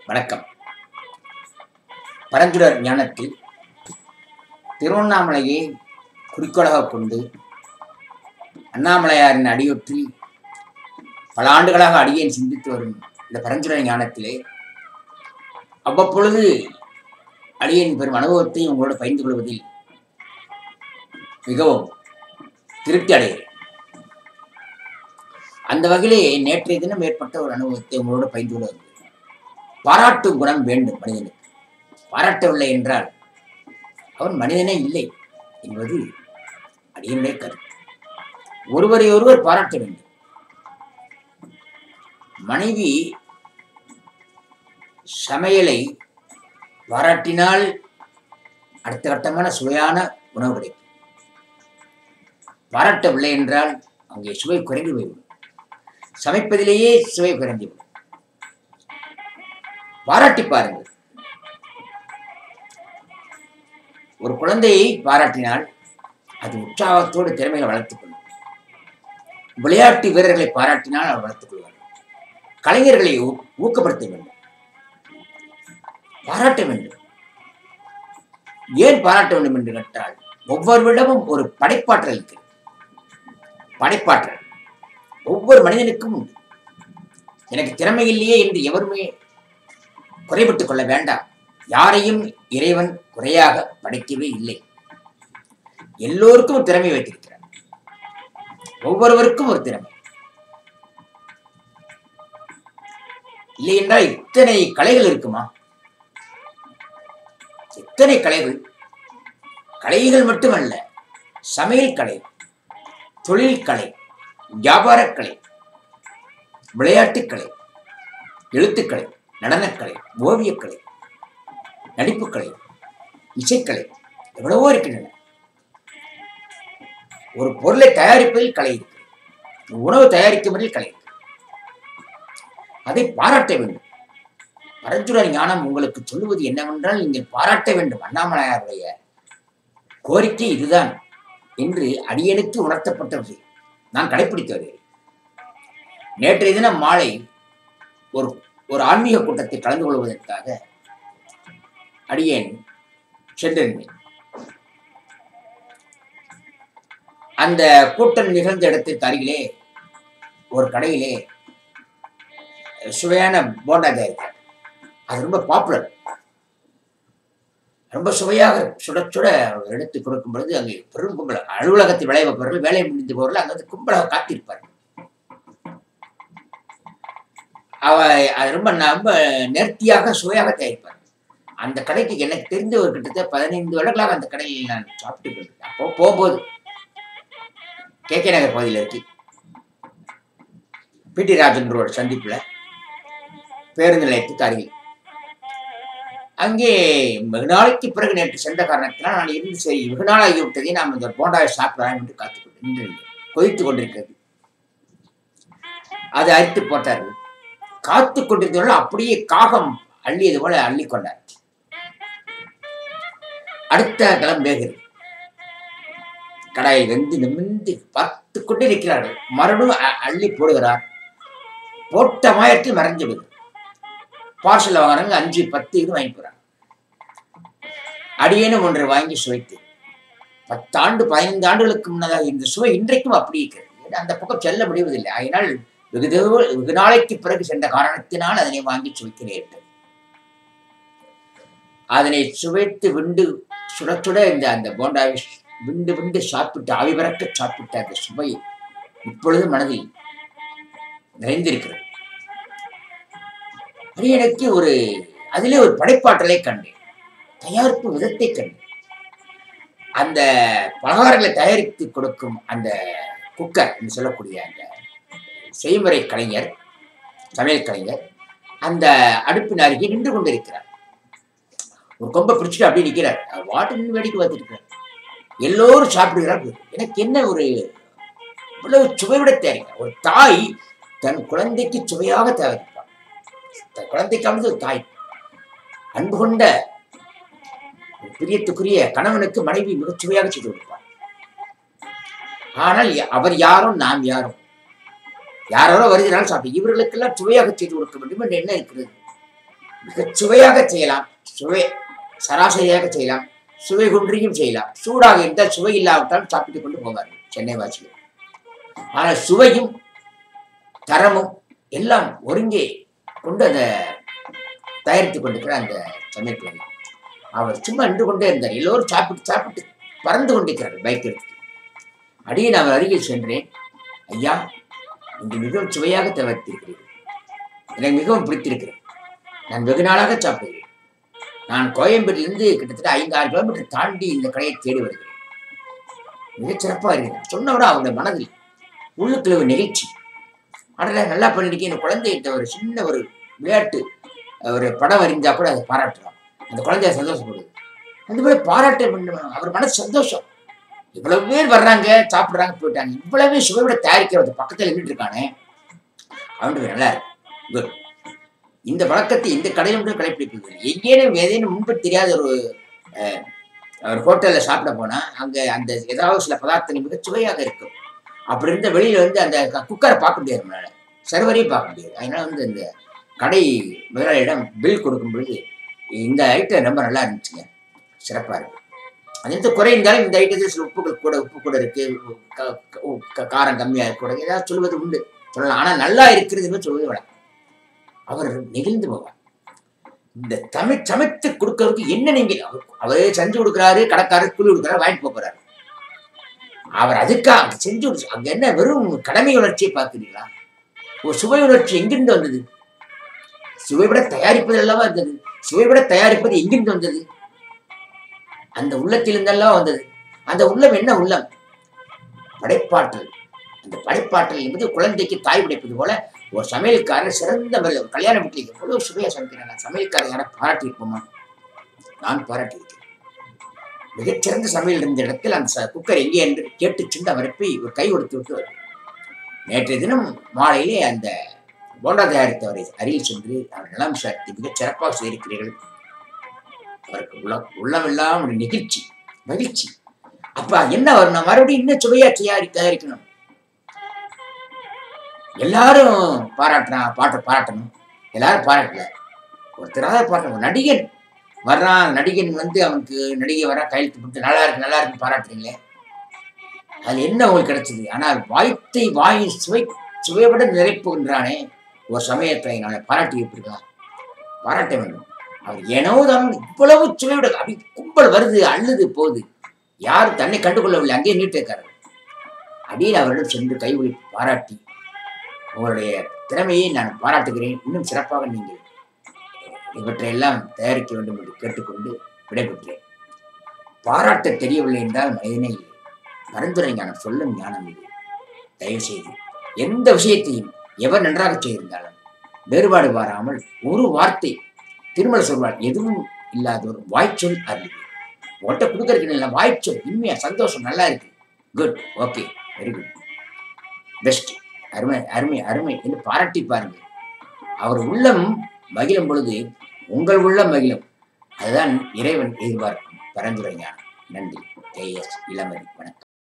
வணக்கம் பரஞ்சுடர் ஞானத்தில் திருவண்ணாமலையை குறிக்கோளாக கொண்டு அண்ணாமலையாரின் அடியொற்றில் பல ஆண்டுகளாக அடியேன் சிந்தித்து வரும் இந்த பரஞ்சுடர் ஞானத்திலே அவ்வப்பொழுது அடியேன் பெரும் அனுபவத்தை உங்களோடு பகிர்ந்து கொள்வதில் மிகவும் திருப்தி அடைகிறேன் அந்த வகையிலே நேற்றைய தினம் ஏற்பட்ட ஒரு அனுபவத்தை உங்களோடு பகிர்ந்து கொள்ள வருகிறேன். பாராட்டும் குணம் வேண்டும் மனிதனுக்கு பாராட்டவில்லை என்றால் அவன் மனிதனே இல்லை என்பது அடியனுடைய கருத்து ஒருவரை ஒருவர் பாராட்ட வேண்டும் மனைவி சமையலை பாராட்டினால் அடுத்த கட்டமான சுவையான உணவு கிடைக்கும் பாராட்டவில்லை என்றால் அங்கே சுவை குறைந்து போய்விடும் சமைப்பதிலேயே சுவை குறைந்துவிடும் பாராட்டி பாருங்கள் ஒரு குழந்தையை பாராட்டினால் அது உற்சாகத்தோடு திறமைகளை வளர்த்துக் கொள்ளும் விளையாட்டு வீரர்களை பாராட்டினால் அவர் வளர்த்துக் கொள்வார் கலைஞர்களை ஊ- ஊக்கப்படுத்த வேண்டும் பாராட்ட வேண்டும் ஏன் பாராட்ட வேண்டும் என்று கேட்டால் ஒவ்வொருவரிடமும் ஒரு படைப்பாற்றல் இருக்கிறது படைப்பாற்றல் ஒவ்வொரு மனிதனுக்கும் உண்டு எனக்கு திறமை இல்லையே என்று எவருமே குறைபட்டுக் கொள்ள வேண்டாம் யாரையும் இறைவன் குறையாக படைக்கவே இல்லை எல்லோருக்கும் ஒரு திறமை வைத்திருக்கிறார் ஒவ்வொருவருக்கும் ஒரு திறமை இல்லை என்றால் இத்தனை கலைகள் இருக்குமா எத்தனை கலைகள் கலைகள் மட்டுமல்ல சமையல் கலை தொழில் கலை வியாபாரக் கலை விளையாட்டுக் கலை எழுத்துக்கலை நடனக்கலை ஓவியக்கலை நடிப்புக்கலை இசைக்கலை எவ்வளவோ இருக்கின்றன ஒரு பொருளை தயாரிப்பதில் கலை இருக்கு உணவு தயாரிக்கும் கலை இருக்கு அதை பாராட்ட வேண்டும் பரஞ்சுரர் ஞானம் உங்களுக்கு சொல்லுவது என்னவென்றால் நீங்கள் பாராட்ட வேண்டும் அண்ணாமலையாருடைய கோரிக்கை இதுதான் என்று அடியனுக்கு உணர்த்தப்பட்ட விஷயம் நான் கடைப்பிடித்து வருகிறேன் நேற்றைய தினம் மாலை ஒரு ஒரு ஆன்மீக கூட்டத்தில் கலந்து கொள்வதற்காக அடியேன் சென்றிருந்தேன் அந்த கூட்டம் நிகழ்ந்த இடத்திற்கு அருகிலே ஒரு கடையிலே சுவையான போண்டா தயாரித்தார் அது ரொம்ப பாப்புலர் ரொம்ப சுவையாக சுட சுட எடுத்து கொடுக்கும் பொழுது அங்கே பெரும் கும்பல் அலுவலகத்தில் வேலை வைப்பவர்கள் வேலை முடிந்து போவர்கள் அங்கே வந்து கும்பலாக காத்திருப்பார்கள் அவ அது ரொம்ப ந- ரொம்ப நேர்த்தியாக சுவையாக தயாரிப்பார் அந்த கடைக்கு எனக்கு தெரிஞ்ச ஒரு கிட்டத்தட்ட பதினைந்து வருடங்களாக அந்த கடையில் நான் சாப்பிட்டு கொண்டிருக்கேன் அப்போ போகும்போது கே கே நகர் பகுதியில் இருக்கு பிடி ராஜன் ரோடு சந்திப்புல பேருந்து நிலையத்துக்கு அருகில் அங்கே வெகு நாளைக்கு பிறகு நேற்று சென்ற காரணத்தினால் நான் இருந்து சரி வெகு நாள் ஆகிவிட்டதை நாம் இந்த போண்டாவை சாப்பிடலாம் என்று காத்துக்கொண்டு நின்றிருந்தேன் கொதித்து கொண்டிருக்கிறது அதை அரித்து போட்டார்கள் காத்து கொண்டிருந்தவர்கள் அப்படியே காகம் அள்ளியது போல அள்ளி கொண்டார் அடுத்த களம் வேகிறது கடாயில் வெந்து நிமிர்ந்து பார்த்து கொண்டே இருக்கிறார்கள் மறுபடியும் அ- அள்ளி போடுகிறார் போட்ட மாயத்தில் மறைஞ்சு விடுது பார்சல் வாங்குறாங்க அஞ்சு பத்து இது வாங்கி போறாங்க அடியேனும் ஒன்றை வாங்கி சுவைத்து பத்தாண்டு பதினைந்து ஆண்டுகளுக்கு முன்னதாக இந்த சுவை இன்றைக்கும் அப்படி இருக்கிறது ஏன்னா அந்த பக்கம் செல்ல முடிவதில்லை அதனால் வெகு தூர- வெகு நாளைக்கு பிறகு சென்ற காரணத்தினால் அதனை வாங்கி சுவைக்க நேரிட்டது அதனை சுவைத்து விண்டு சுட சுட இந்த அந்த போண்டாவை விண்டு விண்டு சாப்பிட்டு ஆவி பறக்க சாப்பிட்ட அந்த சுவை இப்பொழுது மனதில் நிறைந்திருக்கிறது அது எனக்கு ஒரு அதிலே ஒரு படைப்பாற்றலை கண்டேன் தயாரிப்பு விதத்தை கண்டேன் அந்த பலகாரங்களை தயாரித்து கொடுக்கும் அந்த குக்கர் என்று சொல்லக்கூடிய அந்த செய்முறை கலைஞர் சமையல் கலைஞர் அந்த அடுப்பின் அருகே நின்று கொண்டிருக்கிறார் ஒரு கொம்பை பிடிச்சிட்டு அப்படியே நிற்கிறார் வாட்டு நின்று வேடிக்கை பார்த்துட்டு இருக்கிறார் எல்லோரும் சாப்பிடுகிறார்கள் எனக்கு என்ன ஒரு இவ்வளவு சுவைவிட தயாரிக்கிறார் ஒரு தாய் தன் குழந்தைக்கு சுவையாக தயாரிப்பார் தன் குழந்தைக்கு வந்து ஒரு தாய் அன்பு கொண்ட ஒரு பிரியத்துக்குரிய கணவனுக்கு மனைவி மிகச் சுவையாக செய்து கொடுப்பார் ஆனால் அவர் யாரும் நாம் யாரும் யாரோ வருகிறாலும் சாப்பிட்டு இவர்களுக்கெல்லாம் சுவையாக செய்து கொடுக்க வேண்டும் என்று என்ன இருக்கிறது மிகச் சுவையாக செய்யலாம் சுவை சராசரியாக செய்யலாம் சுவை குன்றியும் செய்யலாம் சூடாக இருந்தால் சுவை இல்லாவிட்டால் சாப்பிட்டு கொண்டு போவார்கள் சென்னை வாசிகள் ஆனால் சுவையும் தரமும் எல்லாம் ஒருங்கே கொண்டு அந்த தயாரித்து கொண்டிருக்கிற அந்த சமையல் பிள்ளை அவர் சும்மா நின்று கொண்டே இருந்தார் எல்லோரும் சாப்பிட்டு சாப்பிட்டு பறந்து கொண்டிருக்கிறார்கள் பைக் எடுத்து அடியே நான் அவர் அருகில் சென்றேன் ஐயா நீங்கள் மிகவும் சுவையாக தவிர்த்திருக்கிறீர்கள் எனக்கு மிகவும் பிடித்திருக்கிறது நான் வெகு நாளாக சாப்பிடுகிறேன் நான் கோயம்பேட்டிலிருந்து கிட்டத்தட்ட ஐந்து ஆறு கிலோமீட்டர் தாண்டி இந்த கடையை தேடி வருகிறேன் மிகச் சிறப்பாக இருக்கிறது சொன்ன விட அவருடைய மனதில் உள்ளுக்குள்ள ஒரு நிகழ்ச்சி அடல நல்லா பண்ணிருக்கேன் இந்த குழந்தைகிட்ட ஒரு சின்ன ஒரு விளையாட்டு ஒரு படம் வரைஞ்சா கூட அதை பாராட்டலாம் அந்த குழந்தைய சந்தோஷப்படுது அந்த மாதிரி பாராட்ட பண்ணணும் அவர் மனசு சந்தோஷம் இவ்வளவு பேர் வர்றாங்க சாப்பிடுறாங்க போயிட்டாங்க இவ்வளவு சுவையோட தயாரிக்கிறது பக்கத்துல நின்றுட்டு இருக்கானே அவனுக்கு நல்லா இருக்கு குட் இந்த வழக்கத்தை இந்த கடையில் மட்டும் கடைப்பிடிப்பது எங்கேனும் ஏதேனும் முன்பு தெரியாத ஒரு அஹ், ஒரு ஹோட்டல்ல சாப்பிட போனா அங்க அந்த ஏதாவது சில பதார்த்தங்கள் மிக சுவையாக இருக்கும் அப்படி இருந்த வெளியில வந்து அந்த க- குக்கரை பார்க்க முடியாது நம்மளால சர்வரையும் பார்க்க முடியாது அதனால வந்து இந்த கடை முதலாளியிடம் பில் கொடுக்கும் பொழுது இந்த ஐட்டம் ரொம்ப நல்லா இருந்துச்சுங்க சிறப்பா இருக்கு அது எந்த குறை இருந்தாலும் இந்த ஐட்டத்தில் சில உப்புகள் கூட உப்பு கூட இருக்கு க- க- உ- க- காரம் கம்மியா இருக்கு ஏதாவது சொல்வது உண்டு சொல்லலாம் ஆனா நல்லா இருக்கிறதுன்னு சொல்வது வழக்கம் அவர் நெகிழ்ந்து போவார் இந்த தமிழ் சமைத்து கொடுக்கறதுக்கு என்ன நீங்க அவர் அவரே செஞ்சு கொடுக்குறாரு கடைக்காரர் கூலி கொடுக்குறாரு வாங்கிட்டு போப் போறாரு அவர் அதுக்காக செஞ்சு கொடுத்து அங்க என்ன வெறும் கடமை உணர்ச்சியை பார்க்கிறீங்களா ஒரு சுவை உணர்ச்சி எங்கிருந்து வந்தது சுவைவிட தயாரிப்பது அல்லவா இருந்தது சுவைவிட தயாரிப்பது எங்கிருந்து வந்தது அந்த உள்ளத்திலிருந்தெல்லாம் வந்தது அந்த உள்ளம் என்ன உள்ளம் படைப்பாற்றல் அந்த படைப்பாற்றல் என்பது குழந்தைக்கு தாய் படைப்பது போல ஒரு சமையல்காரர் சிறந்த முறையில் ஒரு கல்யாண வீட்டில் எவ்வளவு சுவையா சமைக்கிறாங்க சமையல்காரர் யாரை பாராட்டியிருப்போமா நான் பாராட்டியிருக்கிறேன் மிகச்சிறந்த சமையல் இருந்த இடத்தில் அந்த ச- குக்கர் எங்கே என்று கேட்டு சென்று அவரை போய் ஒரு கை கொடுத்து விட்டு வருவேன். நேற்றைய தினம் மாலையிலே அந்த போண்டா தயாரித்தவரை அருகில் சென்று அவர் நலம் விசாரித்து மிகச் சிறப்பாக செய்திருக்கிறீர்கள் அவருக்கு உள்ள உள்ளமெல்லாம் ஒரு நெகிழ்ச்சி மகிழ்ச்சி அப்ப என்ன வரணும் மறுபடியும் இன்னும் சுவையா தயாரி தயாரிக்கணும் எல்லாரும் பாராட்டுறான் பாட்டு பாராட்டணும் எல்லாரும் பாராட்டல ஒருத்தராக பாராட்டணும் நடிகன் வர்றான் நடிகன் வந்து அவனுக்கு நடிகை வர கையெழுத்து போட்டு நல்லா இருக்கு நல்லா இருக்குன்னு பாராட்டுறீங்களே அது என்ன உங்களுக்கு கிடைச்சது ஆனால் வாய்த்தை வாய் சுவை சுவையோட நிறைப்புகின்றானே ஒரு சமயத்தை நாளை பாராட்டி இருக்கலாம் பாராட்ட வேண்டும் அவர் ஏனோ தான் இவ்வளவு சுவையோட அப்படி கும்பல் வருது அள்ளுது போகுது யாரும் தன்னை கண்டுகொள்ளவில்லை அங்கேயே நீட்டிருக்காரு அப்படின்னு அவரிடம் சென்று கைவிழி பாராட்டி உங்களுடைய திறமையை நான் பாராட்டுகிறேன் இன்னும் சிறப்பாக நீங்கள் இவற்றையெல்லாம் தயாரிக்க வேண்டும் என்று கேட்டுக்கொண்டு விடைபெற்றேன் பாராட்ட தெரியவில்லை என்றால் மனிதனை இல்லை பரிந்துரை ஞானம் சொல்லும் ஞானம் இது தயவு செய்து எந்த விஷயத்தையும் எவர் நன்றாக செய்திருந்தாலும் வேறுபாடு பாராமல் ஒரு வார்த்தை திருமல சொல்வார் எதுவும் இல்லாத ஒரு வாய்ச்சொல் அறிவு உங்கள்கிட்ட கொடுக்கறதுக்கு இல்லை வாய்ச்சொல் இனிமையா சந்தோஷம் நல்லா இருக்கு good okay very good best அருமை அருமை அருமை என்று பாராட்டி பாருங்க அவர் உள்ளம் மகிழும் பொழுது உங்கள் உள்ளம் மகிழும் அதுதான் இறைவன் எதிர்பார்க்கும் பரந்துரை ஞானம் நன்றி கே எஸ் இளமதி வணக்கம்